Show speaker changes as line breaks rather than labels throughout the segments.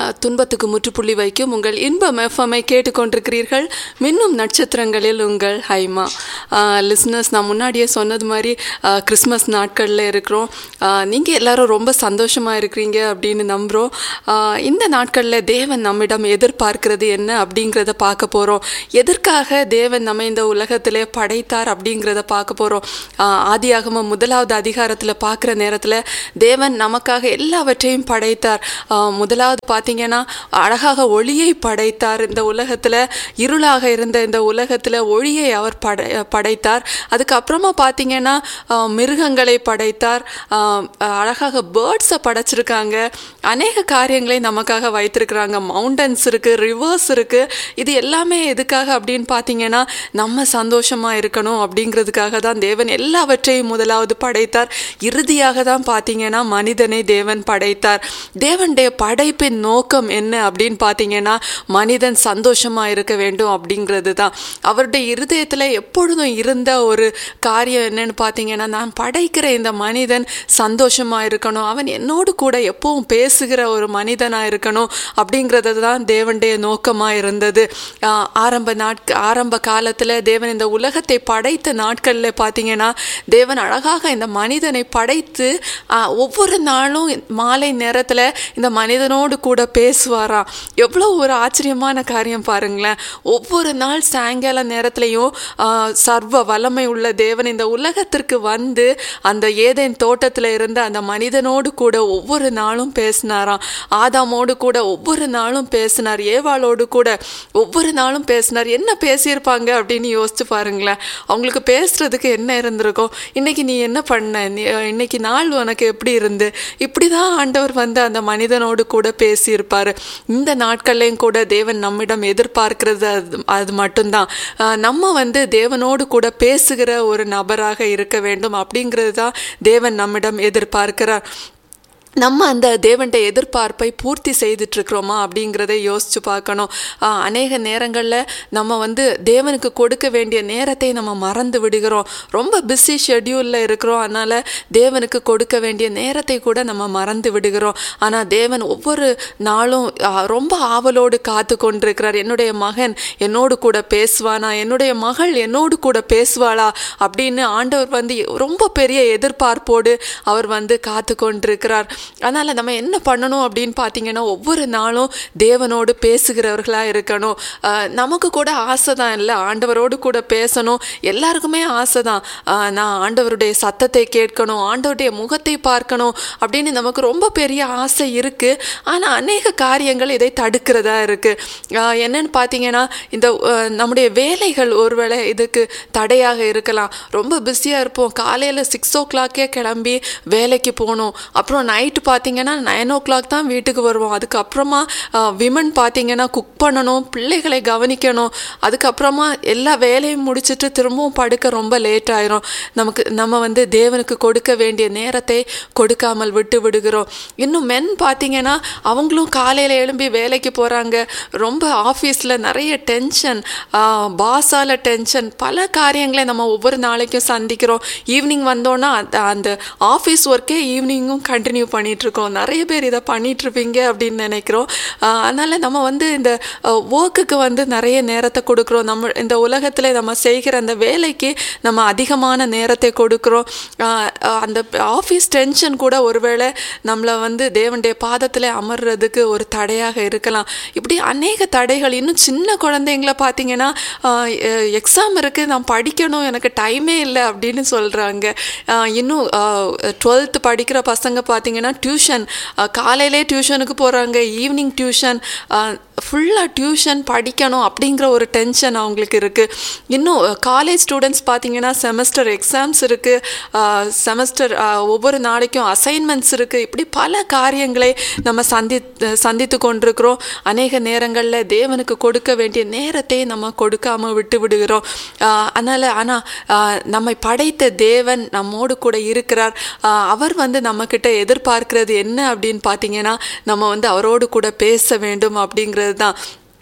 அஹ், துன்பத்துக்கு முற்றுப்புள்ளி வைக்கும் உங்கள் இன்பம் எஃப்எம்ஐ கேட்டுக்கொண்டிருக்கிறீர்கள் மின்னும் நட்சத்திரங்களில் உங்கள் ஹைமா லிஸ்னஸ் நான் முன்னாடியே சொன்னது மாதிரி அஹ், கிறிஸ்மஸ் நாட்களில் இருக்கிறோம் நீங்கள் எல்லாரும் ரொம்ப சந்தோஷமாக இருக்கிறீங்க அப்படின்னு நம்புகிறோம் அஹ், இந்த நாட்களில் தேவன் நம்மிடம் எதிர்பார்க்கிறது என்ன அப்படிங்கிறத பார்க்க போகிறோம் எதற்காக தேவன் நம்ம இந்த உலகத்திலே படைத்தார் அப்படிங்கிறத பார்க்க போகிறோம் ஆதியாகம முதலாவது அதிகாரத்தில் பார்க்குற நேரத்தில் தேவன் நமக்காக எல்லாவற்றையும் படைத்தார் ஆஹ் முதலாவது பார்த்தீங்கன்னா அழகாக ஒளியை படைத்தார் இந்த உலகத்தில் இருளாக இருந்த இந்த உலகத்தில் ஒளியை அவர் படை படைத்தார் அதுக்கப்புறமா பார்த்தீங்கன்னா ஆஹ் மிருகங்களை படைத்தார் ஆஹ் அழகாக பேர்ட்ஸை படைச்சிருக்காங்க அநேக காரியங்களை நமக்காக வைத்திருக்கிறாங்க மவுண்டன்ஸ் இருக்குது ரிவர்ஸ் இருக்குது இது எல்லாமே எதுக்காக அப்படின்னு பார்த்தீங்கன்னா நம்ம சந்தோஷமாக இருக்கணும் அப்படிங்கிறதுக்காக தான் தேவன் எல்லாவற்றையும் முதலாவது படைத்தார் இறுதியாக தான் பார்த்தீங்கன்னா மனிதனை தேவன் படைத்தார் தேவனுடைய படைப்பின் நோக்கம் என்ன அப்படின்னு பார்த்தீங்கன்னா மனிதன் சந்தோஷமாக இருக்க வேண்டும் அப்படிங்கிறது தான் அவருடைய இருதயத்தில் எப்பொழுதும் இருந்த ஒரு காரியம் என்னன்னு பார்த்தீங்கன்னா நான் படைக்கிற இந்த மனிதன் சந்தோஷமாக இருக்கணும் அவன் என்னோடு கூட எப்பவும் பேசுகிற ஒரு மனிதனாக இருக்கணும் அப்படிங்கிறது தான் தேவனுடைய நோக்கமாக இருந்தது ஆஹ் ஆரம்ப நாட்க ஆரம்ப காலத்தில் தேவன் இந்த உலகத்தை படைத்த நாட்களில் பார்த்தீங்கன்னா தேவன் அழகாக இந்த மனிதனை படைத்து ஆஹ் ஒவ்வொரு நாளும் மாலை நேரத்தில் இந்த மனிதனோடு கூட பேசுவாராம் எவ்வளோ ஒரு ஆச்சரியமான காரியம் பாருங்களேன் ஒவ்வொரு நாள் சாயங்கால நேரத்துலையும் ஆஹ் சர்வ வல்லமை உள்ள தேவன் இந்த உலகத்திற்கு வந்து அந்த ஏதேன் தோட்டத்தில் இருந்த அந்த மனிதனோடு கூட ஒவ்வொரு நாளும் பேசினாராம் ஆதாமோடு கூட ஒவ்வொரு நாளும் பேசினார் ஏவாளோடு கூட ஒவ்வொரு நாளும் பேசினார் என்ன பேசியிருப்பாங்க அப்படின்னு யோசிச்சு பாருங்களேன் அவங்களுக்கு பேசுறதுக்கு என்ன இருந்திருக்கும் இன்னைக்கு நீ என்ன பண்ண நீ இன்னைக்கு நாள் உனக்கு எப்படி இருந்து இப்படி தான் ஆண்டவர் வந்து அந்த மனிதனோடு கூட பேசியிருப்பார் இந்த நாட்கள்லையும் கூட தேவன் நம்மிடம் எதிர்பார்க்கிறது அது அது மட்டும்தான் ஆஹ் நம்ம வந்து தேவனோடு கூட பேசுகிற ஒரு நபராக இருக்க வேண்டும் அப்படிங்கிறது தான் தேவன் நம்மிடம் எதிர்பார்க்கிறார் நம்ம அந்த தேவன்டைய எதிர்பார்ப்பை பூர்த்தி செய்துட்ருக்குறோமா அப்படிங்கிறத யோசித்து பார்க்கணும் ஆஹ் அநேக நேரங்களில் நம்ம வந்து தேவனுக்கு கொடுக்க வேண்டிய நேரத்தை நம்ம மறந்து விடுகிறோம் ரொம்ப பிஸி ஷெட்யூலில் இருக்கிறோம் அதனால் தேவனுக்கு கொடுக்க வேண்டிய நேரத்தை கூட நம்ம மறந்து விடுகிறோம் ஆனால் தேவன் ஒவ்வொரு நாளும் ஆஹ் ரொம்ப ஆவலோடு காத்து கொண்டிருக்கிறார் என்னுடைய மகன் என்னோடு கூட பேசுவானா என்னுடைய மகள் என்னோடு கூட பேசுவாளா அப்படின்னு ஆண்டவர் வந்து ரொம்ப பெரிய எதிர்பார்ப்போடு அவர் வந்து காத்து கொண்டிருக்கிறார் அதனால் நம்ம என்ன பண்ணணும் அப்படின்னு பார்த்தீங்கன்னா ஒவ்வொரு நாளும் தேவனோடு பேசுகிறவர்களாக இருக்கணும் ஆஹ் நமக்கு கூட ஆசை தான் இல்லை ஆண்டவரோடு கூட பேசணும் எல்லாருக்குமே ஆசை தான் ஆஹ் நான் ஆண்டவருடைய சத்தத்தை கேட்கணும் ஆண்டவருடைய முகத்தை பார்க்கணும் அப்படின்னு நமக்கு ரொம்ப பெரிய ஆசை இருக்குது ஆனால் அநேக காரியங்கள் இதை தடுக்கிறதா இருக்குது என்னன்னு பார்த்தீங்கன்னா இந்த ஆஹ் நம்முடைய வேலைகள் ஒருவேளை இதுக்கு தடையாக இருக்கலாம் ரொம்ப பிஸியாக இருப்போம் காலையில் சிக்ஸ் ஓ கிளாக்கே கிளம்பி வேலைக்கு போகணும் அப்புறம் நைட்டு பார்த்தீங்கன்னா நைன் ஓ கிளாக் தான் வீட்டுக்கு வருவோம் அதுக்கப்புறமா விமன் பார்த்தீங்கன்னா குக் பண்ணணும் பிள்ளைகளை கவனிக்கணும் அதுக்கப்புறமா எல்லா வேலையும் முடிச்சுட்டு திரும்பவும் படுக்க ரொம்ப லேட் ஆயிரும் நமக்கு நம்ம வந்து தேவனுக்கு கொடுக்க வேண்டிய நேரத்தை கொடுக்காமல் விட்டு விடுகிறோம் இன்னும் மென் பார்த்தீங்கன்னா அவங்களும் காலையில் எழும்பி வேலைக்கு போகிறாங்க ரொம்ப ஆஃபீஸில் நிறைய டென்ஷன் பாஸால் டென்ஷன் பல காரியங்களை நம்ம ஒவ்வொரு நாளைக்கும் சந்திக்கிறோம் ஈவினிங் வந்தோன்னா அந்த அந்த ஆஃபீஸ் ஒர்க்கே ஈவினிங்கும் கண்டினியூ பண்ணிகிட்ருக்கோம் நிறைய பேர் இதை பண்ணிகிட்ருப்பீங்க அப்படின்னு நினைக்கிறோம் அதனால் நம்ம வந்து இந்த ஒர்க்குக்கு வந்து நிறைய நேரத்தை கொடுக்குறோம் நம்ம இந்த உலகத்தில் நம்ம செய்கிற அந்த வேலைக்கு நம்ம அதிகமான நேரத்தை கொடுக்குறோம் ஆஹ் அந்த ஆஃபீஸ் டென்ஷன் கூட ஒருவேளை நம்மளை வந்து தேவனுடைய பாதத்தில் அமர்றதுக்கு ஒரு தடையாக இருக்கலாம் இப்படி அநேக தடைகள் இன்னும் சின்ன குழந்தைங்கள பார்த்தீங்கன்னா எக்ஸாம் இருக்குது நான் படிக்கணும் எனக்கு டைமே இல்லை அப்படின்னு சொல்கிறாங்க இன்னும் டுவெல்த்து படிக்கிற பசங்க பார்த்தீங்கன்னா டியூஷன் காலையிலே டியூஷனுக்கு போகிறாங்க ஈவினிங் டியூஷன் ஃபுல்லாக டியூஷன் படிக்கணும் அப்படிங்கிற ஒரு டென்ஷன் அவங்களுக்கு இருக்குது இன்னும் காலேஜ் ஸ்டூடெண்ட்ஸ் பார்த்தீங்கன்னா செமஸ்டர் எக்ஸாம்ஸ் இருக்குது செமஸ்டர் ஒவ்வொரு நாளைக்கும் அசைன்மெண்ட்ஸ் இருக்குது இப்படி பல காரியங்களை நம்ம சந்தி சந்தித்து கொண்டிருக்கிறோம் அநேக நேரங்களில் தேவனுக்கு கொடுக்க வேண்டிய நேரத்தை நம்ம கொடுக்காமல் விட்டு விடுகிறோம் அதனால் ஆனால் நம்மை படைத்த தேவன் நம்மோடு கூட இருக்கிறார் அவர் வந்து நம்மக்கிட்ட எதிர்பார்க்கிறது என்ன அப்படின்னு பார்த்தீங்கன்னா நம்ம வந்து அவரோடு கூட பேச வேண்டும் அப்படிங்கிறது தான்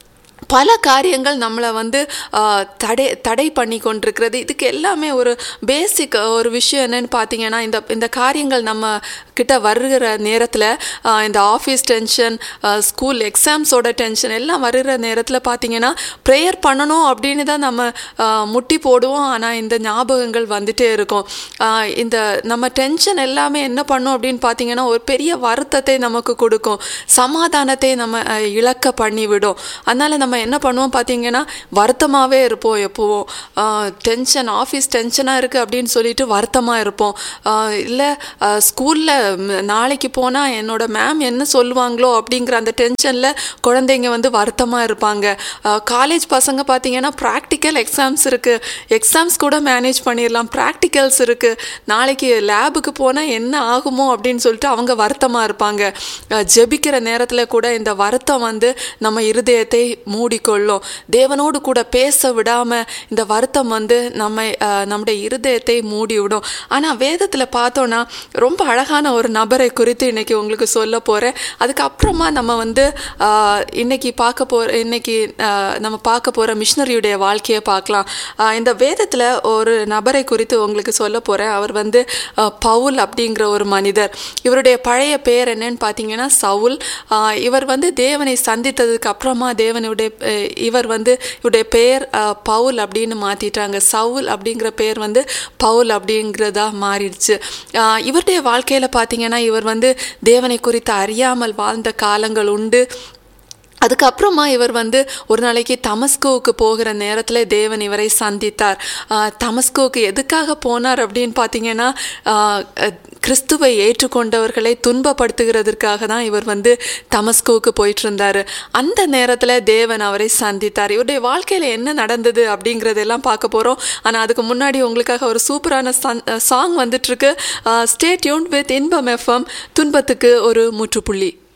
பல காரியங்கள் நம்மளை வந்து ஆஹ், தடை தடை பண்ணி கொண்டிருக்கிறது இதுக்கு எல்லாமே ஒரு பேசிக் ஒரு விஷயம் என்னன்னு பார்த்தீங்கன்னா இந்த இந்த காரியங்கள் நம்ம கிட்ட வருகிற நேரத்தில் இந்த ஆஃபீஸ் டென்ஷன் ஸ்கூல் எக்ஸாம்ஸோட டென்ஷன் எல்லாம் வருகிற நேரத்தில் பார்த்தீங்கன்னா ப்ரேயர் பண்ணணும் அப்படின்னு தான் நம்ம ஆஹ், முட்டி போடுவோம் ஆனால் இந்த ஞாபகங்கள் வந்துட்டே இருக்கும் ஆஹ், இந்த நம்ம டென்ஷன் எல்லாமே என்ன பண்ணும் அப்படின்னு பார்த்தீங்கன்னா ஒரு பெரிய வருத்தத்தை நமக்கு கொடுக்கும் சமாதானத்தை நம்ம ஆஹ், இழக்க பண்ணிவிடும் அதனால் நம்ம என்ன பண்ணுவோம் பார்த்தீங்கன்னா வருத்தமாகவே இருப்போம் எப்போவும் டென்ஷன் ஆஃபீஸ் டென்ஷனாக இருக்குது அப்படின்னு சொல்லிட்டு வருத்தமாக இருப்போம் இல்லை ஸ்கூலில் நாளைக்கு போனால் என்னோட மேம் என்ன சொல்லுவாங்களோ அப்படிங்கிற அந்த டென்ஷனில் குழந்தைங்க வந்து வருத்தமாக இருப்பாங்க காலேஜ் பசங்க பார்த்தீங்கன்னா ப்ராக்டிக்கல் எக்ஸாம்ஸ் இருக்குது எக்ஸாம்ஸ் கூட மேனேஜ் பண்ணிடலாம் ப்ராக்டிக்கல்ஸ் இருக்குது நாளைக்கு லேபுக்கு போனால் என்ன ஆகுமோ அப்படின்னு சொல்லிட்டு அவங்க வருத்தமாக இருப்பாங்க அஹ், ஜெபிக்கிற நேரத்தில் கூட இந்த வருத்தம் வந்து நம்ம இருதயத்தை மூடிக்கொள்ளும் தேவனோடு கூட பேச விடாமல் இந்த வருத்தம் வந்து நம்ம அஹ், நம்முடைய இருதயத்தை மூடி விடும் ஆனால் வேதத்தில் பார்த்தோன்னா ரொம்ப அழகான ஒரு நபரை குறித்து இன்னைக்கு உங்களுக்கு சொல்ல போகிறேன் அதுக்கப்புறமா நம்ம வந்து ஆஹ், இன்னைக்கு பார்க்க போகிற இன்னைக்கு ஆஹ், நம்ம பார்க்க போகிற மிஷினரியுடைய வாழ்க்கையை பார்க்கலாம் ஆஹ், இந்த வேதத்தில் ஒரு நபரை குறித்து உங்களுக்கு சொல்ல போகிறேன் அவர் வந்து ஆஹ், பவுல் அப்படிங்கிற ஒரு மனிதர் இவருடைய பழைய பெயர் என்னன்னு பார்த்தீங்கன்னா சவுல் ஆஹ், இவர் வந்து தேவனை சந்தித்ததுக்கு அப்புறமா தேவனுடைய அஹ், இவர் வந்து இவருடைய பெயர் ஆஹ், பவுல் அப்படின்னு மாற்றிட்டாங்க சவுல் அப்படிங்கிற பெயர் வந்து பவுல் அப்படிங்கிறதா மாறிடுச்சு ஆஹ், இவருடைய வாழ்க்கையில் பார்த்தீங்கன்னா இவர் வந்து தேவனை குறித்து அறியாமல் வாழ்ந்த காலங்கள் உண்டு அதுக்கப்புறமா இவர் வந்து ஒரு நாளைக்கு தமஸ்கோவுக்கு போகிற நேரத்தில் தேவன் இவரை சந்தித்தார் ஆஹ் தமஸ்கோவுக்கு எதுக்காக போனார் அப்படின்னு பார்த்தீங்கன்னா ஆஹ் அஹ் கிறிஸ்துவை ஏற்றுக்கொண்டவர்களை துன்பப்படுத்துகிறதற்காக தான் இவர் வந்து தமஸ்கோவுக்கு போயிட்டு இருந்தார் அந்த நேரத்தில் தேவன் அவரை சந்தித்தார் இவருடைய வாழ்க்கையில் என்ன நடந்தது அப்படிங்கிறதெல்லாம் பார்க்க போகிறோம் ஆனால் அதுக்கு முன்னாடி உங்களுக்காக ஒரு சூப்பரான சாங் வந்துட்டுருக்கு stay tune with Inbam FM துன்பத்துக்கு ஒரு முற்றுப்புள்ளி